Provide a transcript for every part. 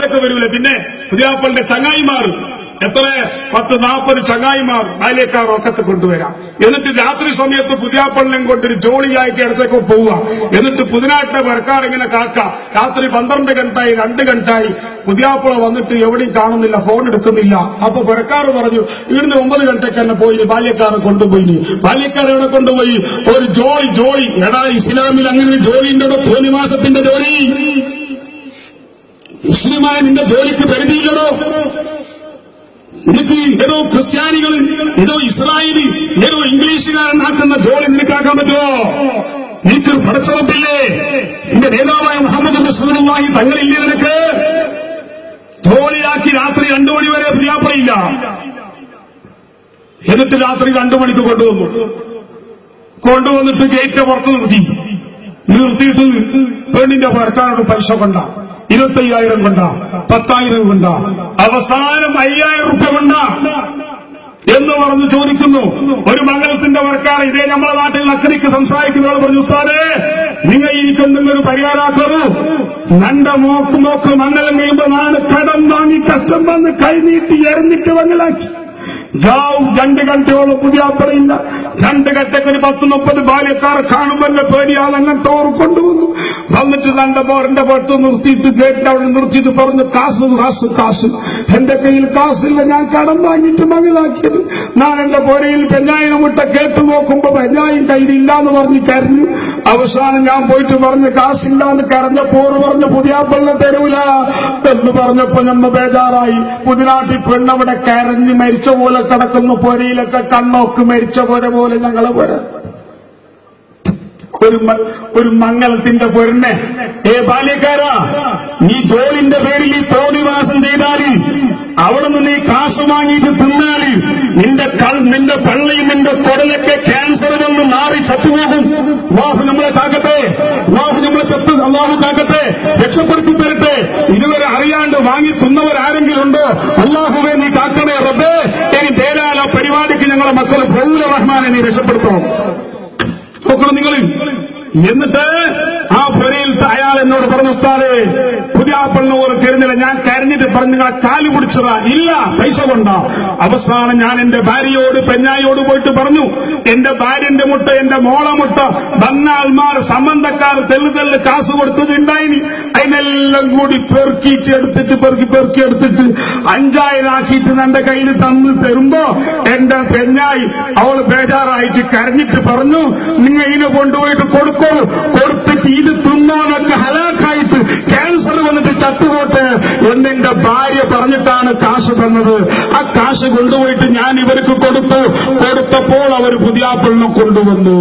ഒറ്റക്ക് വരൂല പിന്നെ പുതിയാപ്പളിന്റെ ചങ്ങായിമാർ എത്ര പത്ത് നാൽപ്പത് ചങ്ങായിമാർ ബാല്യക്കാർ ഒക്കത്ത് കൊണ്ടുവരാം എന്നിട്ട് രാത്രി സമയത്ത് പുതിയാപ്പള്ളിനെ കൊണ്ടൊരു ജോളിയായിട്ട് ഇടത്തേക്ക് പോവുക എന്നിട്ട് പുതിനാട്ടിലെ പേർക്കാർ ഇങ്ങനെ കാക്ക രാത്രി പന്ത്രണ്ട് ഗണ്ടായി രണ്ട് ഗണ്ടായി പുതിയാപ്പള വന്നിട്ട് എവിടെയും കാണുന്നില്ല ഫോൺ എടുക്കുന്നില്ല അപ്പൊ പെരക്കാർ പറഞ്ഞു ഇവിടുന്ന് ഒമ്പത് ഗണ്ടയ്ക്ക് തന്നെ പോയി ബാല്യക്കാരെ കൊണ്ടുപോയി ബാല്യക്കാർ എവിടെ കൊണ്ടുപോയി ഒരു ജോളി ജോളി എടാ ഇസ്ലാമിൽ അങ്ങനെ ഒരു ജോലിന്റെ ഇവിടെ തോന്നി മാസത്തിന്റെ ജോലി മുസ്ലിമായ നിന്റെ ജോലിക്ക് പരിധിയില്ലടോ നിനക്ക് ഏതോ ക്രിസ്ത്യാനികൾ ഏതോ ഇസ്രായേലി ഏതോ ഇംഗ്ലീഷുകാരനാക്കുന്ന ജോലി നിനക്കാക്കാൻ പറ്റുമോ നിനക്ക് പടച്ചുറപ്പില്ലേ നിന്റെ നേതാവായ മുഹമ്മദ് റസൂലുള്ളാഹി തങ്ങളില്ലേ നിനക്ക് ജോലിയാക്കി രാത്രി രണ്ടു മണി വരെ പ്രിയാപ്പറയില്ല എന്നിട്ട് രാത്രി രണ്ടു മണിക്ക് കൊണ്ടുവന്നു കൊണ്ടുവന്നിട്ട് ഗേറ്റ് പുറത്ത് നിർത്തി നിർത്തിയിട്ട് പെണ്ണിന്റെ ഭർത്താവിനോട് പൈസ കൊണ്ട ഇരുപത്തയ്യായിരം കൊണ്ട പത്തായിരം കൊണ്ട അവസാനം അയ്യായിരം റുപ്യ കൊണ്ട എന്ന് പറഞ്ഞ് ചോദിക്കുന്നു ഒരു മംഗളത്തിന്റെ വർക്കാർ ഇതേ നമ്മളെ നാട്ടിൽ അക്കറിക്ക് സംസാരിക്കുന്നവർ പറഞ്ഞു ഉസ്താദേ നിങ്ങൾ എനിക്ക് എന്തെങ്കിലും പരിഹാരാക്കൂ നന്റെ മോക്ക് മോക്ക് മംഗലം കഴിയുമ്പോ നാട് കടം വാങ്ങി കഷ്ടം വന്ന് കൈനീട്ടി എറിഞ്ഞിട്ട് മംഗലാക്കി ജാവും രണ്ട് ഗണ്ടയോളം പുതിയാപ്പറയില്ല രണ്ട് ഗട്ടയ്ക്ക് ഒരു പത്ത് മുപ്പത് ബാല്യക്കാർ കാണുമല്ലോ പേടിയാൽ അങ്ങനത്തെ ഓർ കൊണ്ടുവന്നു വന്നിട്ട് തന്റെ ബോറിന്റെ പുറത്ത് നിർത്തിയിട്ട് ഗേറ്റിന്റെ അവിടെ നിർത്തിയിട്ട് പറഞ്ഞു കാശ് കാശ് കാശ് എന്റെ കയ്യിൽ കാശില്ല ഞാൻ കടം വാങ്ങിയിട്ട് മകളാക്കിയത് ഞാൻ എന്റെ പുരയിൽ പെഞ്ഞായിരം മുട്ട കേട്ടു നോക്കുമ്പോ പെഞ്ഞായും കയ്യിലില്ല എന്ന് പറഞ്ഞ് കരഞ്ഞു അവസാനം ഞാൻ പോയിട്ട് പറഞ്ഞ് കാശില്ല എന്ന് കരഞ്ഞ പോറ് പറഞ്ഞ് പുതിയാപ്പളിനെ തരൂല എന്ന് പറഞ്ഞപ്പോ നമ്മ ബേജാറായി പുതിനാട്ടിൽ പെണ്ണവിടെ കരഞ്ഞ് മരിച്ച പോലെ കിടക്കുന്ന പൊരയിലൊക്കെ കണ്ണോക്ക് മരിച്ച പോലെ പോലെ ഞങ്ങളെ പോര ഒരു മ- ഒരു മംഗളത്തിന്റെ പൊരുന്നെ ഏ ബാല്യക്കാരാ നീ ജോലിന്റെ പേരിൽ ഈ തോന്നിവാസം ചെയ്താല് അവിടെ നിന്ന് നീ കാശ് വാങ്ങിയിട്ട് തിന്നാല് നിന്റെ കൾ നിന്റെ പള്ളിയും നിന്റെ കുടലൊക്കെ ക്യാൻസർ വന്ന് മാറി ചത്തുപോകും അള്ളാഹു നമ്മളെ കാക്കട്ടെ അള്ളാഹു നമ്മളെ ചത്ത് അള്ളാഹു കാക്കട്ടെ രക്ഷപ്പെടുത്തി തരട്ടെ ഇതുവരെ അറിയാണ്ട് വാങ്ങി തിന്നവർ ആരെങ്കിലും ഉണ്ടോ അള്ളാഹുവെ നീ കാക്കണേ റബ്ബേ ഇനി തേരാല പരിപാടിക്ക് ഞങ്ങളെ മക്കൾ പ്രൗല റഹ്മാനെ നീ രക്ഷപ്പെടുത്തണം നോക്കണം നിങ്ങൾ എന്നിട്ട് ആ പുരയിലത്തെ അയാൾ എന്നോട് പറഞ്ഞു ഉസ്താദേ പുതിയ ഓർ കരുന്നില്ല ഞാൻ കരഞ്ഞിട്ട് പറഞ്ഞു നിങ്ങളെ കാല് പിടിച്ചതാ ഇല്ല പൈസ കൊണ്ടാ അവസാനം ഞാൻ എന്റെ ഭാര്യയോട് പെഞ്ഞായോട് പോയിട്ട് പറഞ്ഞു എന്റെ ഭാര്യന്റെ മുട്ട എന്റെ മോളെ മുട്ട ബന്നാൾമാർ സംബന്ധക്കാർ തെല്ലു തെല്ല് കാശ് കൊടുത്തത് ഉണ്ടായിനി അതിനെല്ലാം കൂടി പെറുക്കിയിട്ട് എടുത്തിട്ട് പെറുക്കി പെറുക്കി എടുത്തിട്ട് അഞ്ചായിരം ആക്കിയിട്ട് എന്റെ കയ്യിൽ തന്ന് തരുമ്പോ എന്റെ പെഞ്ഞായി അവള് ബേജാറായിട്ട് കരഞ്ഞിട്ട് പറഞ്ഞു നിങ്ങൾ ഇതിനെ കൊണ്ടുപോയിട്ട് കൊടുക്കൂ കൊടുത്തിട്ട് ഇത് തിന്നാനൊക്കെ ഹലാക്കായിട്ട് ക്യാൻസർ വന്നിട്ട് ചത്തുപോട്ടെ എന്നെന്റെ ഭാര്യ പറഞ്ഞിട്ടാണ് കാശ് തന്നത് ആ കാശ് കൊണ്ടുപോയിട്ട് ഞാൻ ഇവർക്ക് കൊടുത്തു കൊടുത്തപ്പോൾ അവർ പുതിയാപ്പിളിനെ കൊണ്ടുവന്നു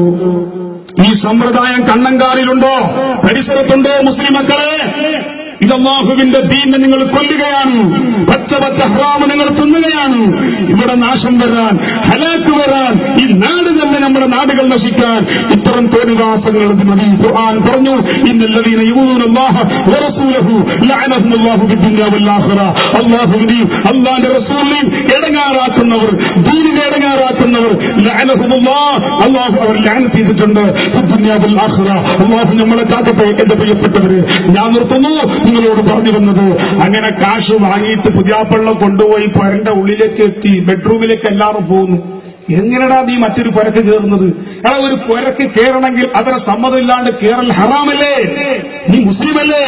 ഈ സമ്പ്രദായം കണ്ണങ്കാലിലുണ്ടോ പരിസരത്തുണ്ടോ മുസ്ലിം മക്കളെ ഇത് അള്ളാഹുവിന്റെ ദീനെ നിങ്ങൾ കൊല്ലുകയാണ് പച്ച പച്ച ഹറാമ് നിങ്ങൾ തിന്നുകയാണ് ഇവിടെ നാശം വരാൻ ഹലാക്ക് വരാൻ ഈ നാട് തന്നെ നമ്മുടെ നാടുകൾ നശിക്കാൻ ഇത്തരം തോന്നിവാസങ്ങൾ ഇത് മതി ഖുർആൻ പറഞ്ഞു ഇന്നല്ലദീന യുഊന അല്ലാഹ വറസൂലഹു ലഅനഹുമുല്ലാഹു ഫിദ്ദുനിയ വൽ ആഖിറ അല്ലാഹുവിനെയും അല്ലാഹുവിന്റെ റസൂലിനെയും ഇടങ്ങാറാക്കുന്നവർ ദീനിനെ ഇടങ്ങാറാക്കുന്നവർ ലഅനഹുമുല്ലാഹ് അല്ലാഹു അവർ ലഅനത്ത് ചെയ്തിട്ടുണ്ട് ഫിദ്ദുനിയ വൽ ആഖിറ അല്ലാഹു നമ്മളെ കാക്കട്ടെ എന്റെ പ്രിയപ്പെട്ടവര് ഞാൻ നിർത്തുന്നു നിങ്ങളോട് പറഞ്ഞു വന്നത് അങ്ങനെ കാശ് വാങ്ങിയിട്ട് പുതിയാപ്പള്ളം കൊണ്ടുപോയി പൊരന്റെ ഉള്ളിലേക്ക് എത്തി ബെഡ്റൂമിലേക്ക് എല്ലാവരും പോകുന്നു എങ്ങനെടാ നീ മറ്റൊരു പുരക്ക് കയറുന്നത് എടാ ഒരു പുരക്ക് കയറണമെങ്കിൽ അവരെ സമ്മതമില്ലാണ്ട് കയറൽ ഹറാമല്ലേ നീ മുസ്ലിമല്ലേ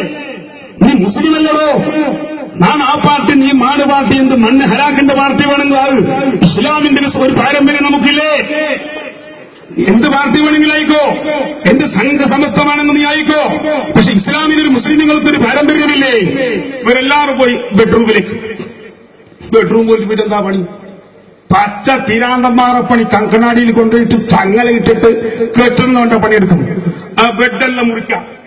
നീ മുസ്ലിമല്ലടോ ഞാൻ ആ പാർട്ടി നീ മാട് പാർട്ടി എന്ത് മണ്ണ് ഹലാക്കിന്റെ പാർട്ടി വേണമെങ്കിൽ അത് ഇസ്ലാമിന്റെ ഒരു പാരമ്പര്യം നമുക്കില്ലേ എന്ത് പാർട്ടി വേണമെങ്കിലും ആയിക്കോ എന്ത് സംഘ സമസ്തമാണെന്ന് നീ ആയിക്കോ പക്ഷെ ഇസ്ലാമിന് ഒരു മുസ്ലിങ്ങൾക്ക് ഒരു പാരമ്പര്യമില്ലേ ഇവരെല്ലാവരും പോയി ബെഡ്റൂമിലേക്ക് ബെഡ്റൂം പോയിട്ട് പിന്നെ എന്താ പണി പച്ച പിരാന്തന്മാരെ പണി കങ്കനാടിയിൽ കൊണ്ടുപോയിട്ട് ചങ്ങല ഇട്ടിട്ട് കെട്ടുന്നവന്റെ പണിയെടുക്കും ആ ബെഡെല്ലാം മുറിക്കാം